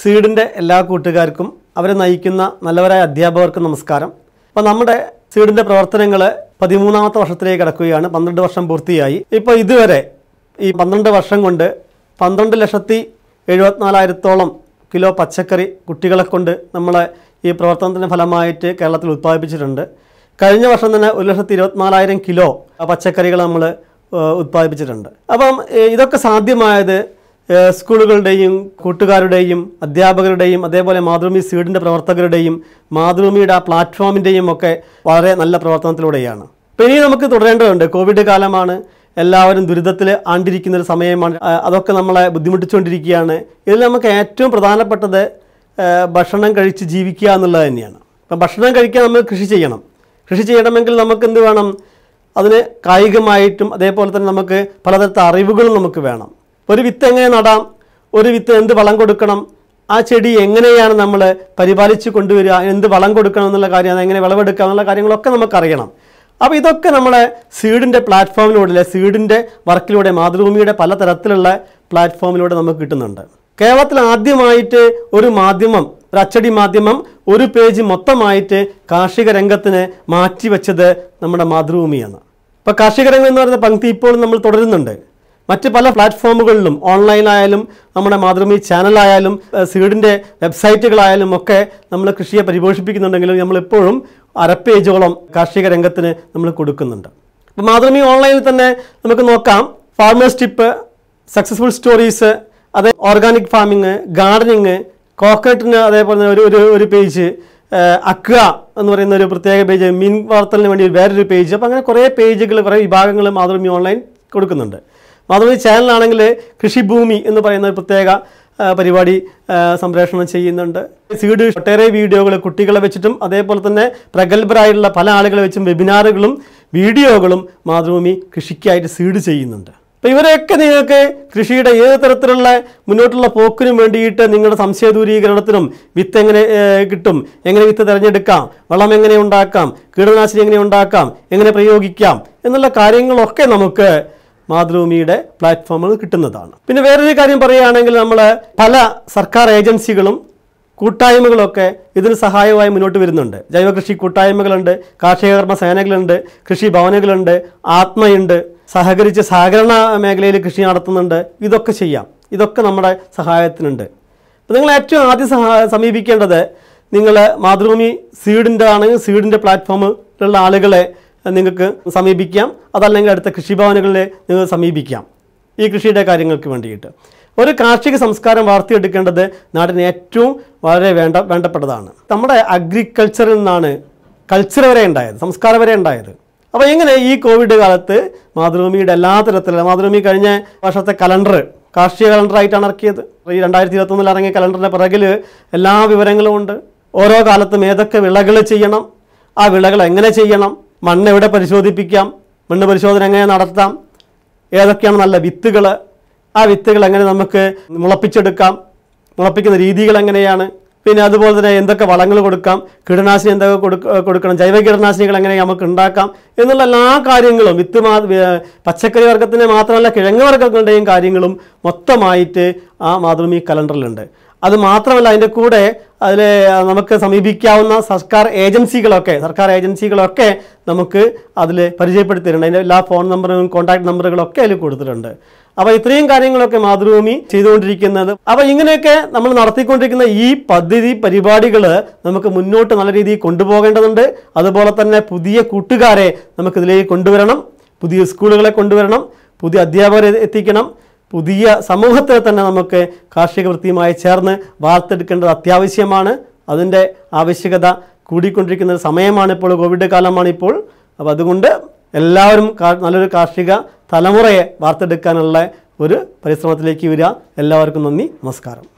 സീഡിൻ്റെ എല്ലാ കൂട്ടുകാർക്കും അവരെ നയിക്കുന്ന നല്ലവരായ അധ്യാപകർക്കും നമസ്കാരം അപ്പോൾ നമ്മുടെ സീഡിൻ്റെ പ്രവർത്തനങ്ങൾ പതിമൂന്നാമത്തെ വർഷത്തിലേക്ക് കടക്കുകയാണ് പന്ത്രണ്ട് വർഷം പൂർത്തിയായി ഇപ്പോൾ ഇതുവരെ ഈ പന്ത്രണ്ട് വർഷം കൊണ്ട് പന്ത്രണ്ട് ലക്ഷത്തി എഴുപത്തിനാലായിരത്തോളം കിലോ പച്ചക്കറി കുട്ടികളെ കൊണ്ട് നമ്മളെ ഈ പ്രവർത്തനത്തിൻ്റെ ഫലമായിട്ട് കേരളത്തിൽ ഉത്പാദിപ്പിച്ചിട്ടുണ്ട് കഴിഞ്ഞ വർഷം തന്നെ ഒരു ലക്ഷത്തി ഇരുപത്തിനാലായിരം കിലോ പച്ചക്കറികൾ നമ്മൾ ഉത്പാദിപ്പിച്ചിട്ടുണ്ട് അപ്പം ഏഹ് ഇതൊക്കെ സാധ്യമായത് ഏഹ് സ്കൂളുകളുടെയും കൂട്ടുകാരുടെയും അധ്യാപകരുടെയും അതേപോലെ മാതൃഭൂമി സീഡിൻ്റെ പ്രവർത്തകരുടെയും മാതൃഭൂമിയുടെ ആ പ്ലാറ്റ്ഫോമിൻ്റെയും ഒക്കെ വളരെ നല്ല പ്രവർത്തനത്തിലൂടെയാണ് അപ്പോൾ ഇനി നമുക്ക് തുടരേണ്ടതുണ്ട് കോവിഡ് കാലമാണ് എല്ലാവരും ദുരിതത്തിൽ ആണ്ടിരിക്കുന്ന ഒരു സമയമാണ് ആ, അതൊക്കെ നമ്മളെ ബുദ്ധിമുട്ടിച്ചുകൊണ്ടിരിക്കുകയാണ് ഇതിൽ നമുക്ക് ഏറ്റവും പ്രധാനപ്പെട്ടത് ഏഹ് ഭക്ഷണം കഴിച്ച് ജീവിക്കുക എന്നുള്ളത് തന്നെയാണ് അപ്പം ഭക്ഷണം കഴിക്കാൻ നമ്മൾ കൃഷി ചെയ്യണം കൃഷി ചെയ്യണമെങ്കിൽ നമുക്ക് എന്ത് വേണം അതിന് കായികമായിട്ടും അതേപോലെ തന്നെ നമുക്ക് പലതരത്തെ അറിവുകളും നമുക്ക് വേണം ഒരു വിത്ത് എങ്ങനെ നടാം ഒരു വിത്ത് എന്ത് വളം കൊടുക്കണം ആ ചെടി എങ്ങനെയാണ് നമ്മൾ പരിപാലിച്ച് കൊണ്ടുവരിക എന്ത് വളം കൊടുക്കണം എന്നുള്ള കാര്യം അത് എങ്ങനെ വിളവെടുക്കുക എന്നുള്ള കാര്യങ്ങളൊക്കെ നമുക്കറിയണം അപ്പോൾ ഇതൊക്കെ നമ്മളെ സീഡിൻ്റെ പ്ലാറ്റ്ഫോമിലൂടെ അല്ലെ സീഡിൻ്റെ വർക്കിലൂടെ മാതൃഭൂമിയുടെ പലതരത്തിലുള്ള പ്ലാറ്റ്ഫോമിലൂടെ നമുക്ക് കിട്ടുന്നുണ്ട് കേരളത്തിൽ ആദ്യമായിട്ട് ഒരു മാധ്യമം ഒരു അച്ചടി മാധ്യമം ഒരു പേജ് മൊത്തമായിട്ട് കാർഷിക രംഗത്തിന് മാറ്റിവെച്ചത് നമ്മുടെ മാതൃഭൂമിയാണ് ഇപ്പോൾ കാർഷിക രംഗം എന്ന് പറയുന്ന പങ്ക്തി ഇപ്പോൾ നമ്മൾ തുടരുന്നുണ്ട് മറ്റ് പല പ്ലാറ്റ്ഫോമുകളിലും ഓൺലൈനായാലും നമ്മുടെ മാതൃഭൂമി ചാനലായാലും ഏഹ് സീഡിൻ്റെ വെബ്സൈറ്റുകളായാലും ഒക്കെ നമ്മൾ കൃഷിയെ പരിപോഷിപ്പിക്കുന്നുണ്ടെങ്കിലും നമ്മളിപ്പോഴും അര പേജോളം കാർഷിക രംഗത്തിന് നമ്മൾ കൊടുക്കുന്നുണ്ട് അപ്പോൾ മാതൃഭൂമി ഓൺലൈനിൽ തന്നെ നമുക്ക് നോക്കാം ഫാർമേഴ്സ് ടിപ്പ് സക്സസ്ഫുൾ സ്റ്റോറീസ് അതേ ഓർഗാനിക് ഫാമിങ് ഗാർഡനിങ് കോക്കനട്ടിന് അതേപോലെ തന്നെ ഒരു ഒരു ഒരു പേജ് അക്വ എന്ന് പറയുന്ന ഒരു പ്രത്യേക പേജ് മീൻ വളർത്തലിന് വേണ്ടി ഒരു വേറൊരു പേജ് അപ്പോൾ അങ്ങനെ കുറേ പേജുകൾ കുറേ വിഭാഗങ്ങൾ മാതൃഭൂമി ഓൺലൈൻ കൊടുക്കുന്നുണ്ട് മാതൃഭൂമി ചാനലാണെങ്കിൽ കൃഷിഭൂമി എന്ന് പറയുന്ന ഒരു പ്രത്യേക ആ, പരിപാടി ആ, സംപ്രേഷണം ചെയ്യുന്നുണ്ട് സീഡ് ഒട്ടേറെ വീഡിയോകൾ കുട്ടികളെ വെച്ചിട്ടും അതേപോലെ തന്നെ പ്രഗത്ഭരായിട്ടുള്ള പല ആളുകളെ വെച്ചും വെബിനാറുകളും വീഡിയോകളും മാതൃഭൂമി കൃഷിക്കായിട്ട് സീഡ് ചെയ്യുന്നുണ്ട് അപ്പോൾ ഇവരെയൊക്കെ നിങ്ങൾക്ക് കൃഷിയുടെ ഏത് തരത്തിലുള്ള മുന്നോട്ടുള്ള പോക്കിനും വേണ്ടിയിട്ട് നിങ്ങളുടെ സംശയ ദൂരീകരണത്തിനും വിത്ത് എങ്ങനെ ഏഹ്, കിട്ടും എങ്ങനെ വിത്ത് തിരഞ്ഞെടുക്കാം വളം എങ്ങനെ ഉണ്ടാക്കാം കീടനാശിനി എങ്ങനെ ഉണ്ടാക്കാം എങ്ങനെ പ്രയോഗിക്കാം എന്നുള്ള കാര്യങ്ങളൊക്കെ നമുക്ക് മാതൃഭൂമിയുടെ പ്ലാറ്റ്ഫോമിൽ കിട്ടുന്നതാണ് പിന്നെ വേറൊരു കാര്യം പറയുകയാണെങ്കിൽ നമ്മൾ പല സർക്കാർ ഏജൻസികളും കൂട്ടായ്മകളൊക്കെ ഇതിന് സഹായമായി മുന്നോട്ട് വരുന്നുണ്ട് ജൈവ കൃഷി കൂട്ടായ്മകളുണ്ട് കാർഷിക കർമ്മ സേനകളുണ്ട് കൃഷി ഭവനുകളുണ്ട് ആത്മയുണ്ട് സഹകരിച്ച് സഹകരണ മേഖലയിൽ കൃഷി നടത്തുന്നുണ്ട് ഇതൊക്കെ ചെയ്യാം ഇതൊക്കെ നമ്മുടെ സഹായത്തിനുണ്ട് അപ്പോൾ നിങ്ങൾ ഏറ്റവും ആദ്യം സഹാ സമീപിക്കേണ്ടത് നിങ്ങൾ മാതൃഭൂമി സീഡിൻ്റെ ആണെങ്കിൽ സീഡിൻ്റെ പ്ലാറ്റ്ഫോമിലുള്ള ആളുകളെ നിങ്ങൾക്ക് സമീപിക്കാം അതല്ലെങ്കിൽ അടുത്ത കൃഷിഭവനുകളിൽ നിങ്ങൾ സമീപിക്കാം ഈ കൃഷിയുടെ കാര്യങ്ങൾക്ക് വേണ്ടിയിട്ട് ഒരു കാർഷിക സംസ്കാരം വളർത്തിയെടുക്കേണ്ടത് നാടിന് ഏറ്റവും വളരെ വേണ്ട വേണ്ടപ്പെട്ടതാണ് നമ്മുടെ അഗ്രികൾച്ചറിൽ നിന്നാണ് കൾച്ചർ വരെ ഉണ്ടായത് സംസ്കാരം വരെ ഉണ്ടായത് അപ്പോൾ ഇങ്ങനെ ഈ കോവിഡ് കാലത്ത് മാതൃഭൂമിയുടെ എല്ലാ തരത്തിലുള്ള മാതൃഭൂമി കഴിഞ്ഞ വർഷത്തെ കലണ്ടർ കാർഷിക കലണ്ടറായിട്ടാണ് ഇറക്കിയത് ഈ രണ്ടായിരത്തി ഇരുപത്തൊന്നിൽ ഇറങ്ങിയ കലണ്ടറിൻ്റെ പിറകിൽ എല്ലാ വിവരങ്ങളും ഉണ്ട് ഓരോ കാലത്തും ഏതൊക്കെ വിളകൾ ചെയ്യണം ആ വിളകൾ എങ്ങനെ ചെയ്യണം മണ്ണ് എവിടെ പരിശോധിപ്പിക്കാം മണ്ണ് പരിശോധന എങ്ങനെ നടത്താം ഏതൊക്കെയാണ് നല്ല വിത്തുകൾ ആ വിത്തുകൾ എങ്ങനെ നമുക്ക് മുളപ്പിച്ചെടുക്കാം മുളപ്പിക്കുന്ന രീതികൾ എങ്ങനെയാണ് പിന്നെ അതുപോലെ തന്നെ എന്തൊക്കെ വളങ്ങൾ കൊടുക്കാം കീടനാശിനി എന്തൊക്കെ കൊടുക്ക കൊടുക്കണം ജൈവ കീടനാശിനികൾ എങ്ങനെ നമുക്ക് ഉണ്ടാക്കാം എന്നുള്ള എല്ലാ കാര്യങ്ങളും വിത്ത് മാ വേ- പച്ചക്കറി വർഗത്തിൻ്റെ മാത്രമല്ല കിഴങ്ങ് വർഗ്ഗങ്ങളുടെയും കാര്യങ്ങളും മൊത്തമായിട്ട് ആ മാതൃഭൂമി കലണ്ടറിലുണ്ട് അത് മാത്രമല്ല അതിൻ്റെ കൂടെ അതിൽ നമുക്ക് സമീപിക്കാവുന്ന സർക്കാർ ഏജൻസികളൊക്കെ സർക്കാർ ഏജൻസികളൊക്കെ നമുക്ക് അതിൽ പരിചയപ്പെടുത്തി തരുന്നുണ്ട് അതിൻ്റെ എല്ലാ ഫോൺ നമ്പറും കോൺടാക്ട് നമ്പറുകളൊക്കെ അതിൽ കൊടുത്തിട്ടുണ്ട് അപ്പോൾ ഇത്രയും കാര്യങ്ങളൊക്കെ മാതൃഭൂമി ചെയ്തുകൊണ്ടിരിക്കുന്നത് അപ്പോൾ ഇങ്ങനെയൊക്കെ നമ്മൾ നടത്തിക്കൊണ്ടിരിക്കുന്ന ഈ പദ്ധതി പരിപാടികൾ നമുക്ക് മുന്നോട്ട് നല്ല രീതിയിൽ കൊണ്ടുപോകേണ്ടതുണ്ട് അതുപോലെ തന്നെ പുതിയ കൂട്ടുകാരെ നമുക്ക് ഇതിലേക്ക് കൊണ്ടുവരണം പുതിയ സ്കൂളുകളെ കൊണ്ടുവരണം പുതിയ അധ്യാപകരെ എത്തിക്കണം പുതിയ സമൂഹത്തെ തന്നെ നമുക്ക് കാർഷിക വൃത്തിയുമായി ചേർന്ന് വാർത്തെടുക്കേണ്ടത് അത്യാവശ്യമാണ് അതിൻ്റെ ആവശ്യകത കൂടിക്കൊണ്ടിരിക്കുന്ന ഒരു സമയമാണ് ഇപ്പോൾ കോവിഡ് കാലമാണ് ഇപ്പോൾ അപ്പോൾ അതുകൊണ്ട് എല്ലാവരും കാ- നല്ലൊരു കാർഷിക തലമുറയെ വാർത്തെടുക്കാനുള്ള ഒരു പരിശ്രമത്തിലേക്ക് വരിക എല്ലാവർക്കും നന്ദി നമസ്കാരം